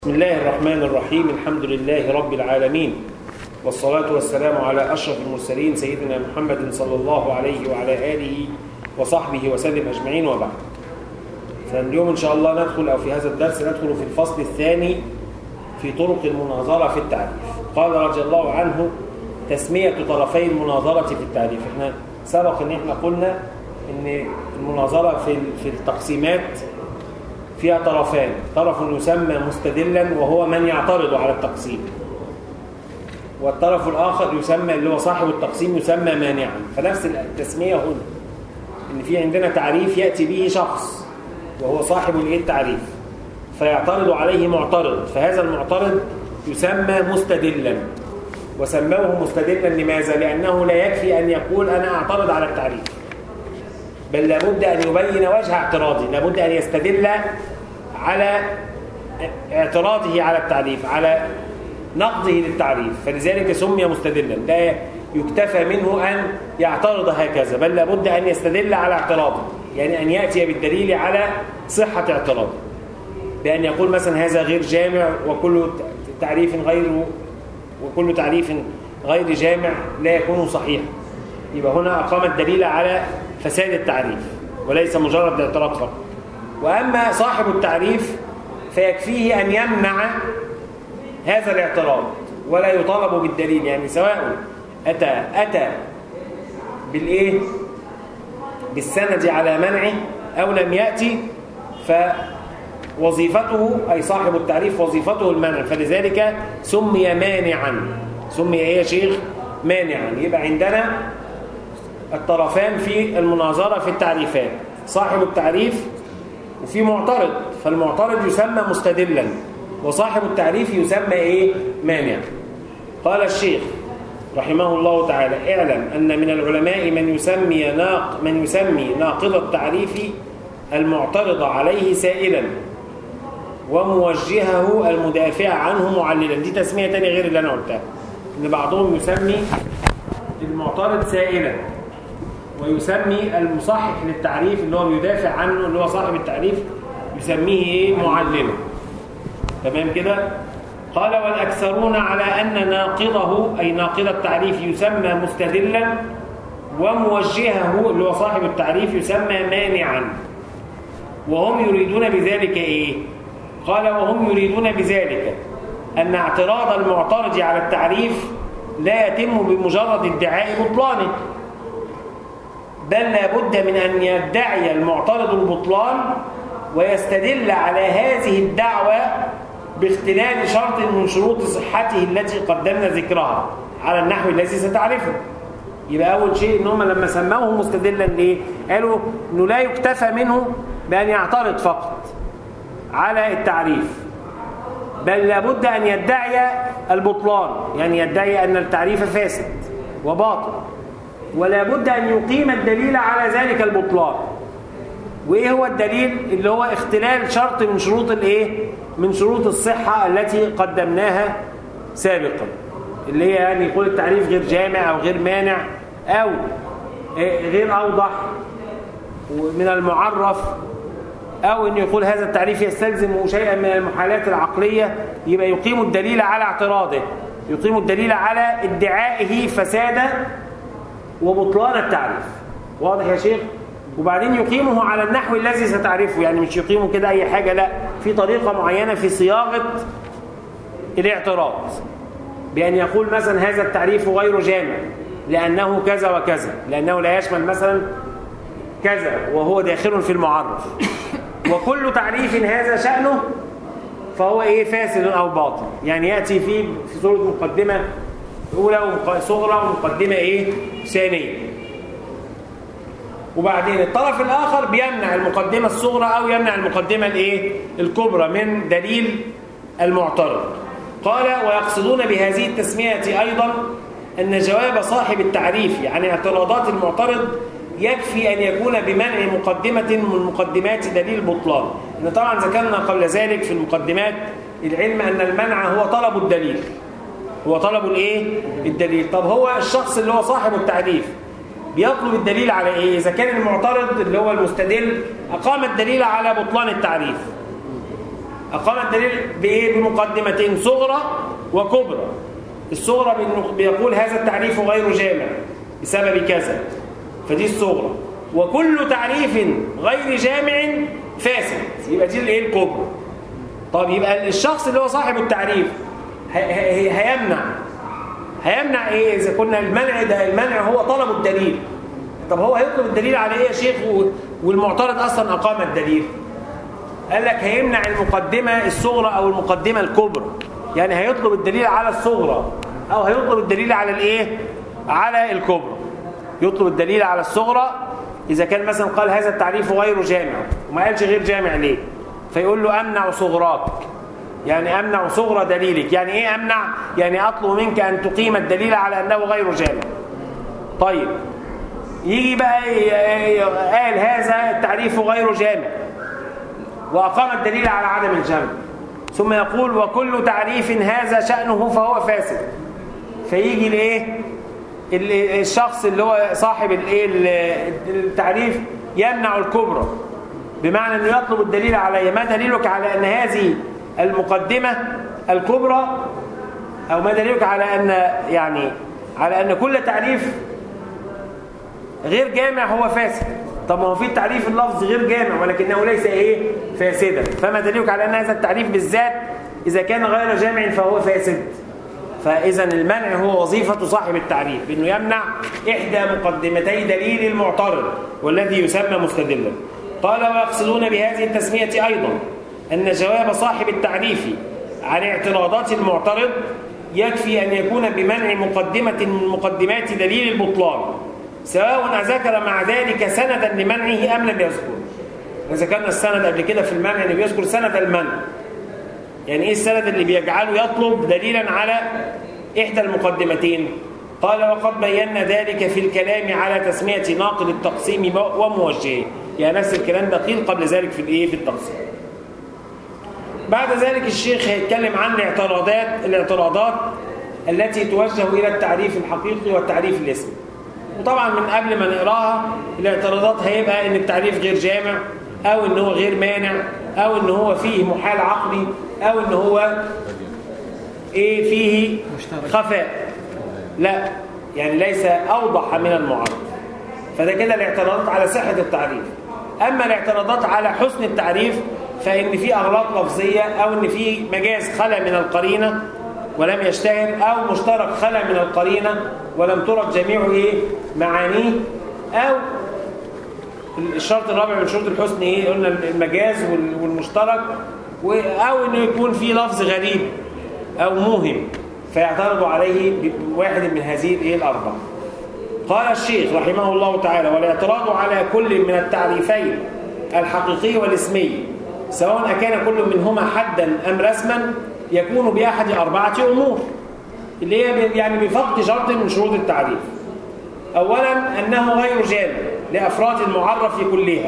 بسم الله الرحمن الرحيم الحمد لله رب العالمين والصلاة والسلام على أشرف المرسلين سيدنا محمد صلى الله عليه وعلى آله وصحبه وسلم أجمعين وبعد فاليوم إن شاء الله ندخل أو في هذا الدرس ندخل في الفصل الثاني في طرق المناظرة في التعريف قال رضي الله عنه تسمية طرفي المناظرة في التعريف احنا سبق ان احنا قلنا ان المناظرة في في التقسيمات فيها طرفان طرف يسمى مستدلا وهو من يعترض على التقسيم والطرف الآخر يسمى اللي هو صاحب التقسيم يسمى مانعا فنفس التسمية هنا إن في عندنا تعريف يأتي به شخص وهو صاحب الايه التعريف فيعترض عليه معترض فهذا المعترض يسمى مستدلا وسموه مستدلا لماذا؟ لأنه لا يكفي أن يقول أنا أعترض على التعريف بل لابد أن يبين وجه اعتراضه لابد أن يستدل على اعتراضه على التعريف على نقضه للتعريف فلذلك سمي مستدلا لا يكتفى منه أن يعترض هكذا بل لابد أن يستدل على اعتراضه يعني أن يأتي بالدليل على صحة اعتراضه بأن يقول مثلا هذا غير جامع وكل تعريف غير وكل تعريف غير جامع لا يكون صحيحا يبقى هنا أقام الدليل على فساد التعريف وليس مجرد اعتراض فقط وأما صاحب التعريف فيكفيه أن يمنع هذا الاعتراض ولا يطالب بالدليل يعني سواء أتى أتى بالإيه بالسند على منعه أو لم يأتي فوظيفته أي صاحب التعريف وظيفته المنع فلذلك سمي مانعا سمي إيه يا شيخ مانعا يبقى عندنا الطرفان في المناظرة في التعريفات صاحب التعريف وفي معترض فالمعترض يسمى مستدلا وصاحب التعريف يسمى ايه مانع قال الشيخ رحمه الله تعالى اعلم أن من العلماء من يسمي ناق من يسمي ناقض التعريف المعترض عليه سائلا وموجهه المدافع عنه معللا دي تسمية تانية غير اللي أنا قلتها إن بعضهم يسمي المعترض سائلا ويسمي المصحح للتعريف اللي هو بيدافع عنه اللي هو صاحب التعريف يسميه ايه معللا تمام كده قال والأكثرون على أن ناقضه أي ناقض التعريف يسمى مستدلا وموجهه اللي هو صاحب التعريف يسمى مانعا وهم يريدون بذلك ايه قال وهم يريدون بذلك أن اعتراض المعترض على التعريف لا يتم بمجرد ادعاء بطلانه بل لابد من أن يدعي المعترض البطلان ويستدل على هذه الدعوة باختلال شرط من شروط صحته التي قدمنا ذكرها على النحو الذي ستعرفه يبقى أول شيء إن هم لما سموه مستدلا ليه قالوا إنه لا يكتفى منه بأن يعترض فقط على التعريف بل لابد أن يدعي البطلان يعني يدعي أن التعريف فاسد وباطل ولا بد أن يقيم الدليل على ذلك البطلان وإيه هو الدليل اللي هو اختلال شرط من شروط الإيه من شروط الصحة التي قدمناها سابقا اللي هي يعني يقول التعريف غير جامع أو غير مانع أو غير أوضح من المعرف أو أن يقول هذا التعريف يستلزم شيئا من المحالات العقلية يبقى يقيم الدليل على اعتراضه يقيم الدليل على ادعائه فساد وبطلان التعريف واضح يا شيخ وبعدين يقيمه على النحو الذي ستعرفه يعني مش يقيمه كده أي حاجة لا في طريقة معينة في صياغة الاعتراض بأن يقول مثلا هذا التعريف غير جامع لأنه كذا وكذا لأنه لا يشمل مثلا كذا وهو داخل في المعرف وكل تعريف هذا شأنه فهو ايه فاسد أو باطل يعني يأتي فيه في صورة مقدمة أولى وصغرى ومقدمة إيه ثانية وبعدين الطرف الآخر بيمنع المقدمة الصغرى أو يمنع المقدمة الإيه الكبرى من دليل المعترض قال ويقصدون بهذه التسمية أيضا أن جواب صاحب التعريف عن يعني اعتراضات المعترض يكفي أن يكون بمنع مقدمة من مقدمات دليل بطلان إن طبعا ذكرنا قبل ذلك في المقدمات العلم أن المنع هو طلب الدليل هو طلب الايه الدليل طب هو الشخص اللي هو صاحب التعريف بيطلب الدليل على ايه اذا كان المعترض اللي هو المستدل اقام الدليل على بطلان التعريف أقام الدليل بإيه؟ بمقدمتين صغرى وكبرى الصغرى بيقول هذا التعريف غير جامع بسبب كذا فدي الصغرى وكل تعريف غير جامع فاسد يبقى دي الايه الكبرى طب يبقى الشخص اللي هو صاحب التعريف هيمنع هيمنع ايه اذا كنا المنع ده المنع هو طلب الدليل طب هو هيطلب الدليل على ايه يا شيخ والمعترض اصلا اقام الدليل قال لك هيمنع المقدمة الصغرى او المقدمة الكبرى يعني هيطلب الدليل على الصغرى او هيطلب الدليل على الايه على الكبرى يطلب الدليل على الصغرى اذا كان مثلا قال هذا التعريف غير جامع وما قالش غير جامع ليه فيقول له امنع صغراك يعني امنع صغرى دليلك يعني ايه امنع يعني اطلب منك ان تقيم الدليل على انه غير جامع طيب يجي بقى قال هذا التعريف غير جامع وأقام الدليل على عدم الجمع ثم يقول وكل تعريف هذا شأنه فهو فاسد فيجي الايه الشخص اللي هو صاحب الايه التعريف يمنع الكبرى بمعنى انه يطلب الدليل عليه ما دليلك على ان هذه المقدمة الكبرى او ما دليلك على ان يعني على ان كل تعريف غير جامع هو فاسد طب ما هو في تعريف اللفظ غير جامع ولكنه ليس ايه فاسدا فما دليلك على ان هذا التعريف بالذات اذا كان غير جامع فهو فاسد فاذا المنع هو وظيفه صاحب التعريف انه يمنع احدى مقدمتي دليل المعترض والذي يسمى مستدلا قال ويقصدون بهذه التسميه ايضا ان جواب صاحب التعريف عن اعتراضات المعترض يكفي ان يكون بمنع مقدمه من مقدمات دليل البطلان سواء ذكر مع ذلك سندا لمنعه أم لم يذكر ذكرنا السند قبل كده في المنع اللي بيذكر سند المنع يعني ايه السند اللي بيجعله يطلب دليلا على إحدى المقدمتين قال وقد بينا ذلك في الكلام على تسمية ناقل التقسيم وموجهه يعني نفس الكلام ده قيل قبل ذلك في الايه في التقسيم بعد ذلك الشيخ هيتكلم عن الاعتراضات الاعتراضات التي توجه إلى التعريف الحقيقي والتعريف الاسمي وطبعا من قبل ما نقراها الاعتراضات هيبقى ان التعريف غير جامع او ان هو غير مانع او ان هو فيه محال عقلي او ان هو ايه فيه خفاء لا يعني ليس اوضح من المعارض فده كده الاعتراضات على صحة التعريف اما الاعتراضات على حسن التعريف فان في اغلاط لفظية او ان في مجاز خلى من القرينة ولم يشتهر أو مشترك خلى من القرينة ولم ترك جميع إيه معانيه أو الشرط الرابع من شروط الحسن إيه قلنا المجاز والمشترك أو إنه يكون في لفظ غريب أو موهم فيعترض عليه واحد من هذه الإيه الأربعة قال الشيخ رحمه الله تعالى والاعتراض على كل من التعريفين الحقيقي والاسمي سواء كان كل منهما حدا أم رسما يكون بأحد أربعة أمور اللي هي يعني بفقد شرط من شروط التعريف أولا أنه غير جامع لأفراد المعرف كلها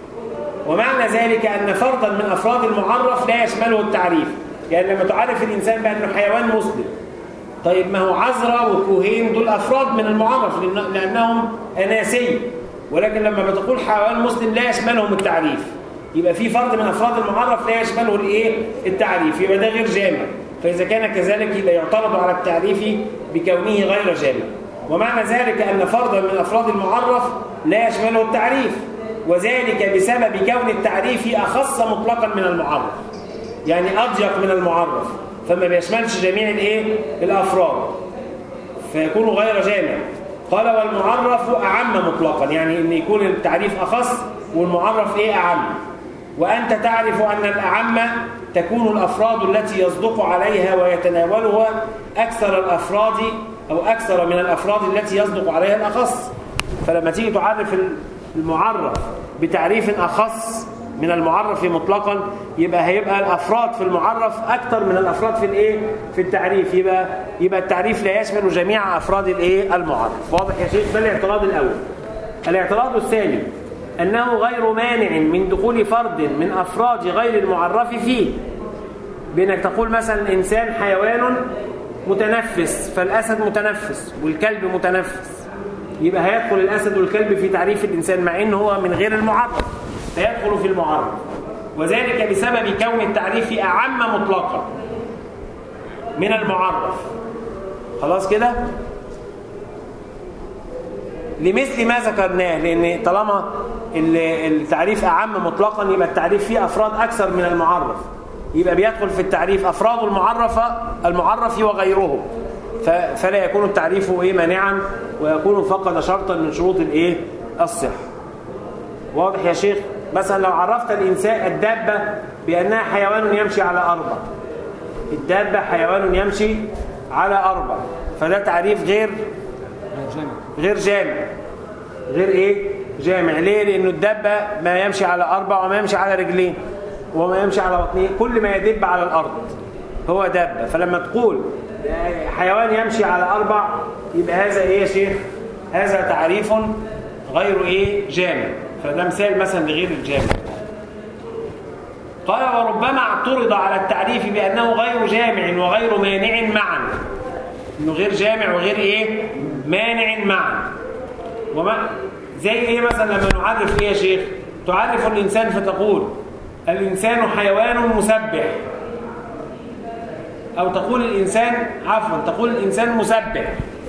ومعنى ذلك أن فردا من أفراد المعرف لا يشمله التعريف يعني لما تعرف الإنسان بأنه حيوان مسلم طيب ما هو عذرة وكوهين دول أفراد من المعرف لأنهم أناسي ولكن لما بتقول حيوان مسلم لا يشملهم التعريف يبقى في فرد من افراد المعرف لا يشمله الايه التعريف يبقى ده غير جامع فاذا كان كذلك يبقى يعترض على التعريف بكونه غير جامع ومعنى ذلك ان فردا من افراد المعرف لا يشمله التعريف وذلك بسبب كون التعريف اخص مطلقا من المعرف يعني اضيق من المعرف فما بيشملش جميع الايه الافراد فيكون غير جامع قال والمعرف اعم مطلقا يعني ان يكون التعريف اخص والمعرف ايه اعم وأنت تعرف أن الأعم تكون الأفراد التي يصدق عليها ويتناولها أكثر الأفراد أو أكثر من الأفراد التي يصدق عليها الأخص فلما تيجي تعرف المعرف بتعريف أخص من المعرف مطلقا يبقى هيبقى الافراد في المعرف اكثر من الافراد في الايه في التعريف يبقى يبقى التعريف لا يشمل جميع افراد الايه المعرف واضح يا شيخ ده الاعتراض الاول الاعتراض الثاني أنه غير مانع من دخول فرد من أفراد غير المعرف فيه بأنك تقول مثلا إنسان حيوان متنفس فالأسد متنفس والكلب متنفس يبقى هيدخل الأسد والكلب في تعريف الإنسان مع إنه هو من غير المعرف فيدخل في المعرف وذلك بسبب كون التعريف أعم مطلقا من المعرف خلاص كده لمثل ما ذكرناه لأن طالما التعريف أعم مطلقا يبقى التعريف فيه أفراد أكثر من المعرف يبقى بيدخل في التعريف أفراد المعرفة المعرف وغيره فلا يكون التعريف إيه مانعا ويكون فقد شرطا من شروط الإيه الصحة واضح يا شيخ مثلا لو عرفت الإنسان الدابة بأنها حيوان يمشي على أربع الدابة حيوان يمشي على أربع فده تعريف غير غير جامع غير إيه جامع ليه لأنه الدابة ما يمشي على أربع وما يمشي على رجلين وما يمشي على بطنيه كل ما يدب على الأرض هو دابة فلما تقول حيوان يمشي على أربع يبقى هذا إيه يا شيخ هذا تعريف غير إيه جامع فده مثال مثلا لغير الجامع قال وربما اعترض على التعريف بأنه غير جامع وغير مانع معا انه غير جامع وغير ايه مانع معا وما زي ايه مثلا لما نعرف ايه يا شيخ تعرف الانسان فتقول الانسان حيوان مسبح او تقول الانسان عفوا تقول الانسان مسبح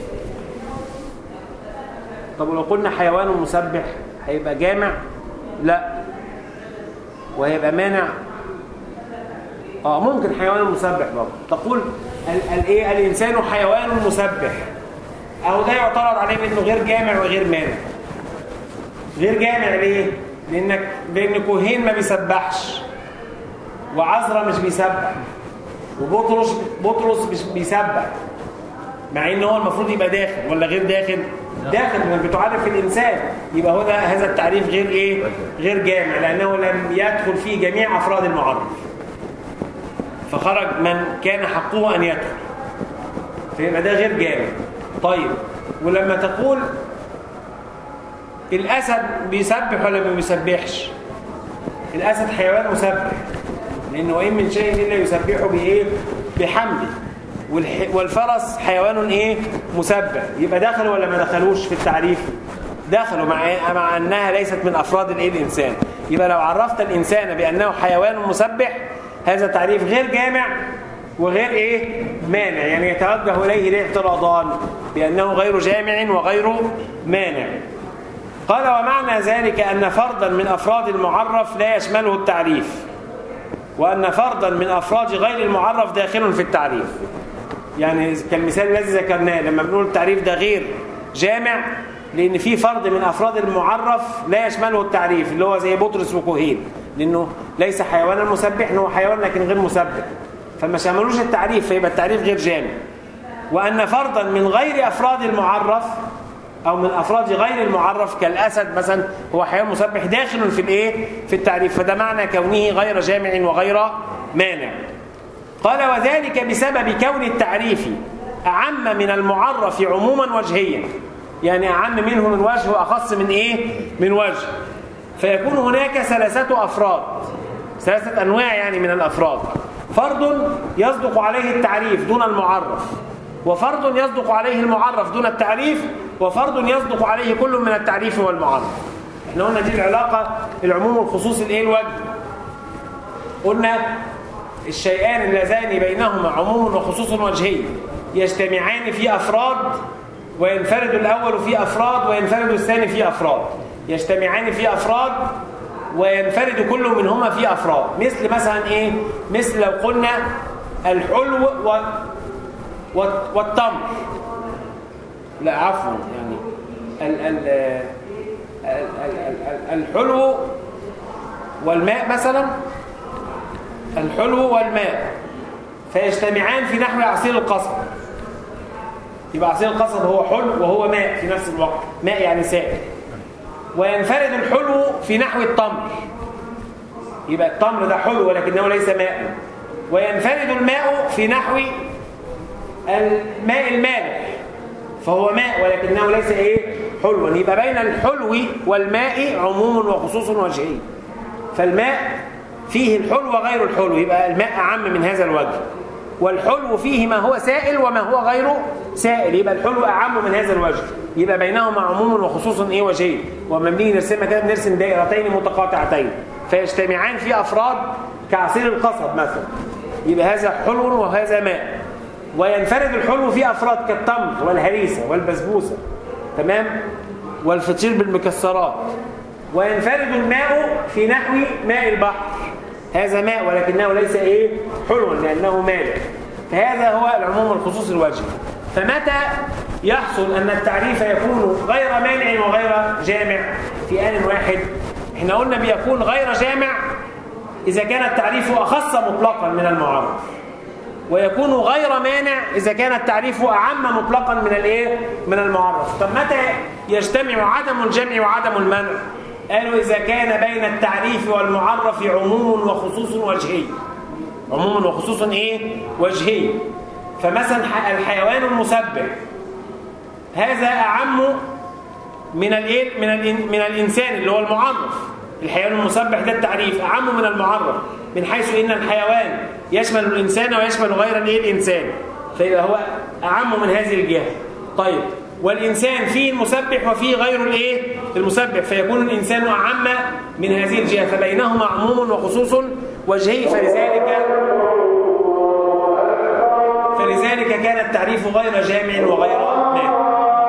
طب ولو قلنا حيوان مسبح هيبقى جامع لا وهيبقى مانع اه ممكن حيوان مسبح برضه تقول الايه الانسان حيوان مسبح او ده يعترض عليه بانه غير جامع وغير مانع غير جامع ليه لانك لان كوهين ما بيسبحش وعزرا مش بيسبح وبطرس بطرس مش بيسبح مع ان هو المفروض يبقى داخل ولا غير داخل داخل من بتعرف الانسان يبقى هو ده هذا التعريف غير ايه غير جامع لانه لم يدخل فيه جميع افراد المعرف فخرج من كان حقه ان يدخل فيبقى ده غير جامع طيب ولما تقول الاسد بيسبح ولا ما بيسبحش الاسد حيوان مسبح لانه وان من شيء الا يسبحه بايه بحمده والفرس حيوان ايه مسبح يبقى دخل ولا ما دخلوش في التعريف دخلوا مع مع انها ليست من افراد الايه الانسان يبقى لو عرفت الانسان بانه حيوان مسبح هذا تعريف غير جامع وغير ايه مانع يعني يتوجه اليه الاعتراضان بانه غير جامع وغير مانع قال ومعنى ذلك ان فردا من افراد المعرف لا يشمله التعريف وان فردا من افراد غير المعرف داخل في التعريف يعني كالمثال الذي ذكرناه لما بنقول التعريف ده غير جامع لأن في فرد من أفراد المعرف لا يشمله التعريف اللي هو زي بطرس وكوهين لأنه ليس حيوانا مسبح هو حيوان لكن غير مسبح فما شملوش التعريف فيبقى التعريف غير جامع وأن فردا من غير أفراد المعرف أو من أفراد غير المعرف كالأسد مثلا هو حيوان مسبح داخل في الإيه؟ في التعريف فده معنى كونه غير جامع وغير مانع قال وذلك بسبب كون التعريف أعم من المعرف عموما وجهيا يعني أعم منه من وجه وأخص من إيه؟ من وجه فيكون هناك ثلاثة أفراد ثلاثة أنواع يعني من الأفراد فرد يصدق عليه التعريف دون المعرف وفرد يصدق عليه المعرف دون التعريف وفرد يصدق عليه كل من التعريف والمعرف احنا قلنا دي العلاقة العموم والخصوص الايه الوجه قلنا الشيئان اللذان بينهما عموم وخصوص وجهي يجتمعان في أفراد وينفرد الأول في أفراد وينفرد الثاني في أفراد يجتمعان في أفراد وينفرد كل منهما في أفراد مثل مثلا إيه؟ مثل لو قلنا الحلو و... و... والتمر لا عفوا يعني ال... ال... ال... ال... الحلو والماء مثلا الحلو والماء فيجتمعان في نحو عصير القصب يبقى عصير القصب هو حلو وهو ماء في نفس الوقت ماء يعني سائل وينفرد الحلو في نحو التمر يبقى التمر ده حلو ولكنه ليس ماء وينفرد الماء في نحو الماء المالح فهو ماء ولكنه ليس ايه حلوا يبقى بين الحلو والماء عموم وخصوص وجهي فالماء فيه الحلو وغير الحلو يبقى الماء أعم من هذا الوجه والحلو فيه ما هو سائل وما هو غير سائل يبقى الحلو أعم من هذا الوجه يبقى بينهما عموم وخصوص إيه وجهي وما بنيجي نرسمها كده بنرسم دائرتين متقاطعتين فيجتمعان في أفراد كعصير القصب مثلا يبقى هذا حلو وهذا ماء وينفرد الحلو في أفراد كالتمر والهريسة والبسبوسة تمام والفطير بالمكسرات وينفرد الماء في نحو ماء البحر هذا ماء ولكنه ليس ايه حلوا لأنه مالح فهذا هو العموم والخصوص الوجهي فمتى يحصل أن التعريف يكون غير مانع وغير جامع في آن واحد احنا قلنا بيكون غير جامع إذا كان التعريف أخص مطلقا من المعرف ويكون غير مانع إذا كان التعريف أعم مطلقا من الايه من المعرف طب متى يجتمع عدم الجمع وعدم المنع قالوا إذا كان بين التعريف والمعرف عموم وخصوص وجهي عموم وخصوص ايه وجهي فمثلا الحيوان المسبح هذا أعم من الايه من من الانسان اللي هو المعرف الحيوان المسبح ده التعريف اعم من المعرف من حيث ان الحيوان يشمل الانسان ويشمل غير الايه الانسان فيبقى هو اعم من هذه الجهه طيب والانسان فيه المسبح وفيه غير الايه المسبح فيكون الانسان اعم من هذه الجهه فبينهما عموم وخصوص وجهي فلذلك فلذلك كان التعريف غير جامع وغير مانع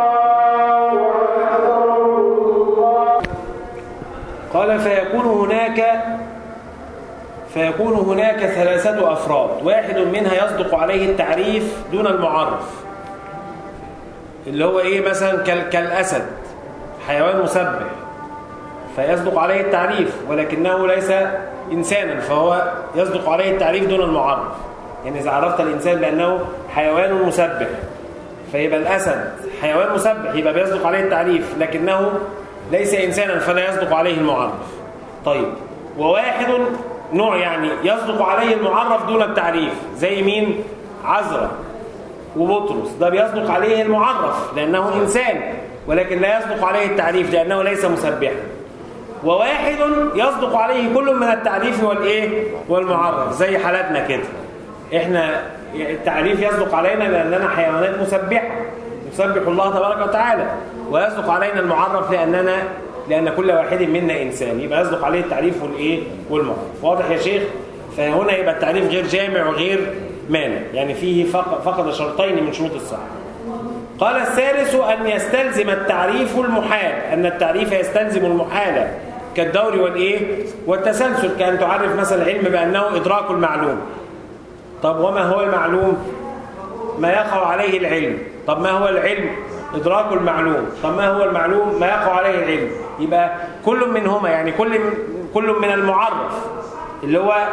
قال فيكون هناك فيكون هناك ثلاثة أفراد واحد منها يصدق عليه التعريف دون المعرف اللي هو إيه مثلا كالأسد حيوان مسبح فيصدق عليه التعريف ولكنه ليس إنسانا فهو يصدق عليه التعريف دون المعرف يعني إذا عرفت الإنسان بأنه حيوان مسبح فيبقى الأسد حيوان مسبح يبقى بيصدق عليه التعريف لكنه ليس إنسانا فلا يصدق عليه المعرف طيب وواحد نوع يعني يصدق عليه المعرف دون التعريف زي مين عزرا وبطرس ده بيصدق عليه المعرف لأنه إنسان ولكن لا يصدق عليه التعريف لأنه ليس مسبحا وواحد يصدق عليه كل من التعريف والإيه والمعرف زي حالاتنا كده احنا التعريف يصدق علينا لأننا حيوانات مسبحة نسبح الله تبارك وتعالى ويصدق علينا المعرف لأننا لأن كل واحد منا إنسان يبقى يصدق عليه التعريف والإيه والمعرف واضح يا شيخ فهنا يبقى التعريف غير جامع وغير مانع يعني فيه فقد شرطين من شروط الصحة قال الثالث أن يستلزم التعريف المحال أن التعريف يستلزم المحالة كالدور والإيه والتسلسل كأن تعرف مثلا العلم بأنه إدراك المعلوم طب وما هو المعلوم ما يقع عليه العلم طب ما هو العلم إدراك المعلوم طب ما هو المعلوم ما يقع عليه العلم يبقى كل منهما يعني كل كل من المعرف اللي هو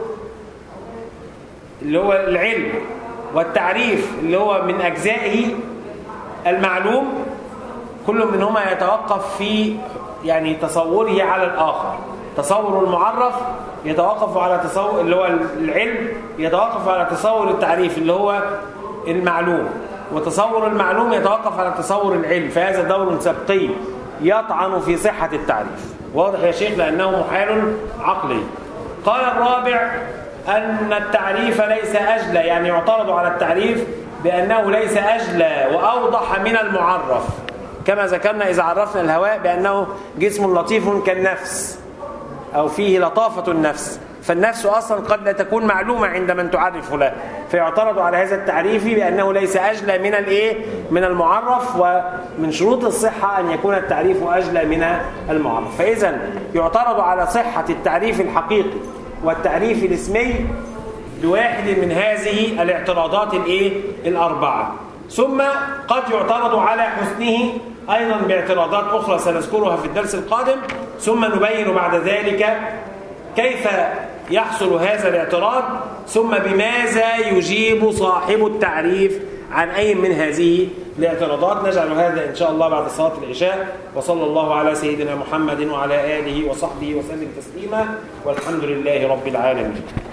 اللي هو العلم والتعريف اللي هو من أجزائه المعلوم كل منهما يتوقف في يعني تصوره على الآخر تصور المعرف يتوقف على تصور اللي هو العلم يتوقف على تصور التعريف اللي هو المعلوم وتصور المعلوم يتوقف على تصور العلم فهذا دور سبقي يطعن في صحة التعريف واضح يا شيخ لأنه محال عقلي قال الرابع أن التعريف ليس أجلى يعني يعترض على التعريف بأنه ليس أجلى وأوضح من المعرف كما ذكرنا إذا عرفنا الهواء بأنه جسم لطيف كالنفس أو فيه لطافة النفس فالنفس أصلا قد لا تكون معلومة عند من تعرف له فيعترض على هذا التعريف بأنه ليس أجلى من الإيه؟ من المعرف ومن شروط الصحة أن يكون التعريف أجلى من المعرف فإذا يعترض على صحة التعريف الحقيقي والتعريف الاسمي لواحد من هذه الاعتراضات الإيه؟ الأربعة ثم قد يعترض على حسنه أيضا باعتراضات أخرى سنذكرها في الدرس القادم ثم نبين بعد ذلك كيف يحصل هذا الاعتراض ثم بماذا يجيب صاحب التعريف عن أي من هذه الاعتراضات نجعل هذا إن شاء الله بعد صلاة العشاء وصلى الله على سيدنا محمد وعلى آله وصحبه وسلم تسليما والحمد لله رب العالمين